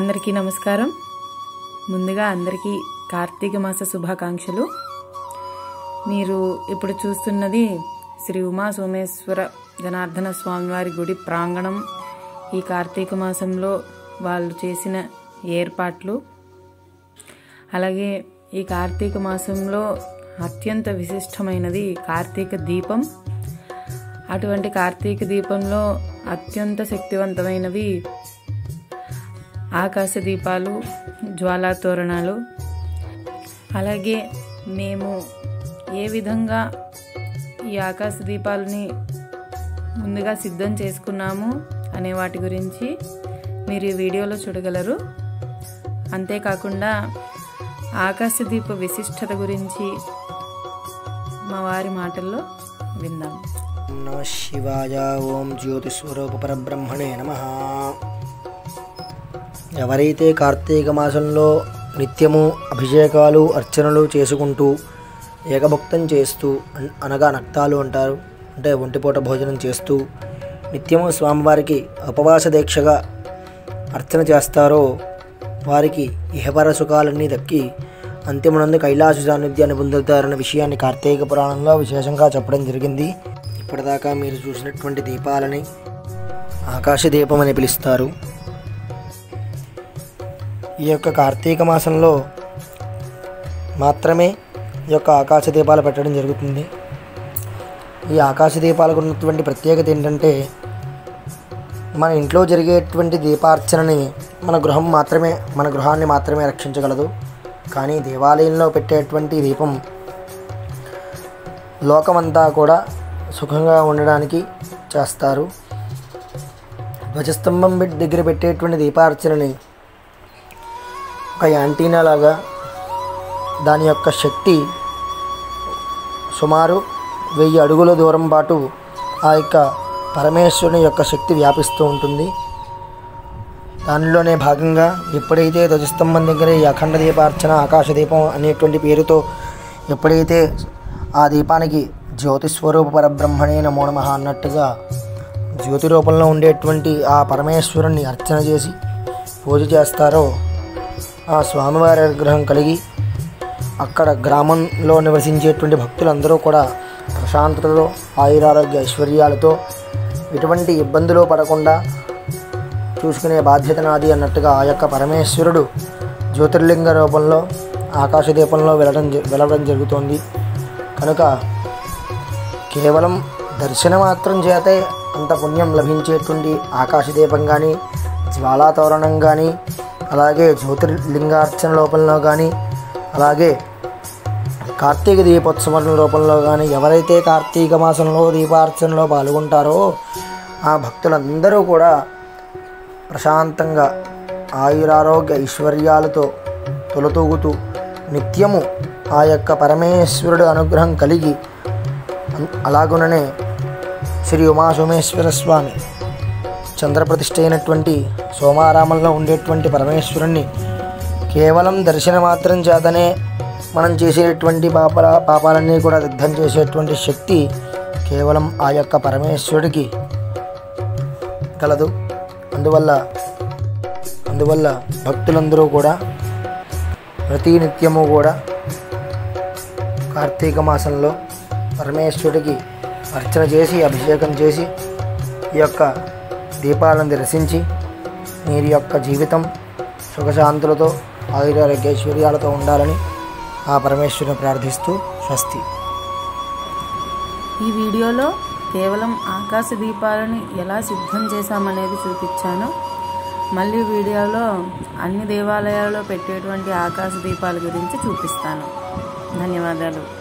అందరికీ నమస్కారం ముందుగా అందరికీ కార్తీక మాస శుభాకాంక్షలు మీరు ఇప్పుడు చూస్తున్నది శ్రీ ఉమా సోమేశ్వర జనార్దన స్వామివారి గుడి ప్రాంగణం ఈ కార్తీక మాసంలో వాళ్ళు చేసిన ఏర్పాట్లు అలాగే ఈ కార్తీక మాసంలో అత్యంత విశిష్టమైనది కార్తీక దీపం అటువంటి కార్తీక దీపంలో అత్యంత శక్తివంతమైనవి ఆకాశ దీపాలు జ్వాలా తోరణాలు అలాగే మేము ఏ విధంగా ఈ ఆకాశ దీపాలని ముందుగా సిద్ధం చేసుకున్నాము అనే వాటి గురించి మీరు ఈ వీడియోలో చూడగలరు అంతేకాకుండా ఆకాశ దీప విశిష్టత గురించి మా వారి మాటల్లో విందాం నమ శివాయ ఓం జ్యోతిస్వరూప పరబ్రహ్మణే నమ ఎవరైతే కార్తీక మాసంలో నిత్యము అభిషేకాలు అర్చనలు చేసుకుంటూ ఏకభక్తం చేస్తూ అన్- అనగా నక్తాలు అంటారు అంటే ఒంటిపూట భోజనం చేస్తూ నిత్యము స్వామివారికి ఉపవాస దీక్షగా అర్చన చేస్తారో వారికి ఇహపర సుఖాలన్నీ దక్కి అంతిమనందు కైలాస సాన్నిధ్యాన్ని పొందుతారన్న విషయాన్ని కార్తీక పురాణంలో విశేషంగా చెప్పడం జరిగింది ఇప్పటిదాకా మీరు చూసినటువంటి దీపాలని ఆకాశ దీపం అని పిలుస్తారు ఈ యొక్క కార్తీక మాసంలో మాత్రమే ఈ యొక్క ఆకాశ దీపాలు పెట్టడం జరుగుతుంది ఈ ఆకాశ దీపాలకు ఉన్నటువంటి ప్రత్యేకత ఏంటంటే మన ఇంట్లో జరిగేటువంటి దీపార్చనని మన గృహం మాత్రమే మన గృహాన్ని మాత్రమే రక్షించగలదు కానీ దేవాలయంలో పెట్టేటువంటి దీపం లోకమంతా కూడా సుఖంగా ఉండడానికి చేస్తారు ధ్వజస్తంభం పెట్- దగ్గర పెట్టేటువంటి దీపార్చనని ఒక యాంటీనా లాగా దాని యొక్క శక్తి సుమారు వెయ్యి అడుగుల దూరం పాటు ఆ యొక్క పరమేశ్వరుని యొక్క శక్తి వ్యాపిస్తూ ఉంటుంది దానిలోనే భాగంగా ఎప్పుడైతే ధ్వజస్తంభం దగ్గర ఈ అఖండ దీపార్చన ఆకాశ దీపం అనేటువంటి పేరుతో ఎప్పుడైతే ఆ దీపానికి జ్యోతిస్వరూప పరబ్రహ్మణే నమో నమః అన్నట్టుగా జ్యోతి రూపంలో ఉండేటువంటి ఆ పరమేశ్వరుణ్ణి అర్చన చేసి పూజ చేస్తారో ఆ స్వామివారి అనుగ్రహం కలిగి అక్కడ గ్రామంలో నివసించేటువంటి భక్తులందరూ కూడా ప్రశాంతతతో ఆయురారోగ్య ఐశ్వర్యాలతో ఎటువంటి ఇబ్బందులు పడకుండా చూసుకునే బాధ్యత నాది అన్నట్టుగా ఆ యొక్క పరమేశ్వరుడు జ్యోతిర్లింగ రూపంలో ఆకాశ దీపంలో వెళ్ళడం జ- వెళ్ళడం జరుగుతోంది కనుక కేవలం దర్శన మాత్రం చేతే అంత పుణ్యం లభించేటువంటి ఆకాశ దీపం కానీ జ్వాలాతోరణం కానీ అలాగే జ్యోతిర్లింగార్చన రూపంలో కానీ అలాగే కార్తీక దీపోత్సవం రూపంలో కానీ ఎవరైతే కార్తీక మాసంలో దీపార్చనలో పాల్గొంటారో ఆ భక్తులందరూ కూడా ప్రశాంతంగా ఆయురారోగ్య ఐశ్వర్యాలతో తొలతూగుతూ నిత్యము ఆ యొక్క పరమేశ్వరుడు అనుగ్రహం కలిగి అన్- అలాగుననే శ్రీ ఉమాసోమేశ్వర స్వామి చంద్రప్రతిష్ఠ అయినటువంటి సోమారామంలో ఉండేటువంటి పరమేశ్వరుణ్ణి కేవలం దర్శన మాత్రం చేతనే మనం చేసేటువంటి పాపల పాపాలన్నీ కూడా దగ్ధం చేసేటువంటి శక్తి కేవలం ఆ యొక్క పరమేశ్వరుడికి కలదు అందువల్ల అందువల్ల భక్తులందరూ కూడా ప్రతి నిత్యము కూడా కార్తీక మాసంలో పరమేశ్వరుడికి అర్చన చేసి అభిషేకం చేసి ఈ యొక్క దీపాలను దర్శించి మీరు యొక్క జీవితం సుఖశాంతులతో ఆయురారోగ్య ఐశ్వర్యాలతో ఉండాలని ఆ పరమేశ్వరుని ప్రార్థిస్తూ స్వస్తి ఈ వీడియోలో కేవలం ఆకాశ దీపాలను ఎలా సిద్ధం చేశామనేది చూపించాను మళ్ళీ వీడియోలో అన్ని దేవాలయాల్లో పెట్టేటువంటి ఆకాశ దీపాల గురించి చూపిస్తాను ధన్యవాదాలు